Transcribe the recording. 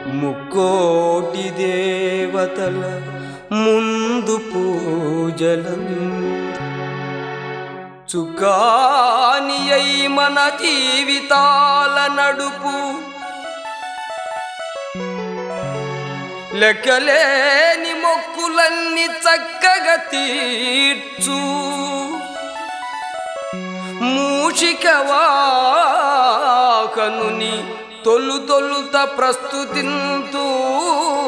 ముక్కోటి దేవతల ముందు పూజలం చుకాని అయి మన జీవితాల నడుపు లెక్కలేని మొక్కులన్నీ చక్కగా తీర్చు మూషికవాకనుని తొలు తొలుత ప్రస్తుతింతూ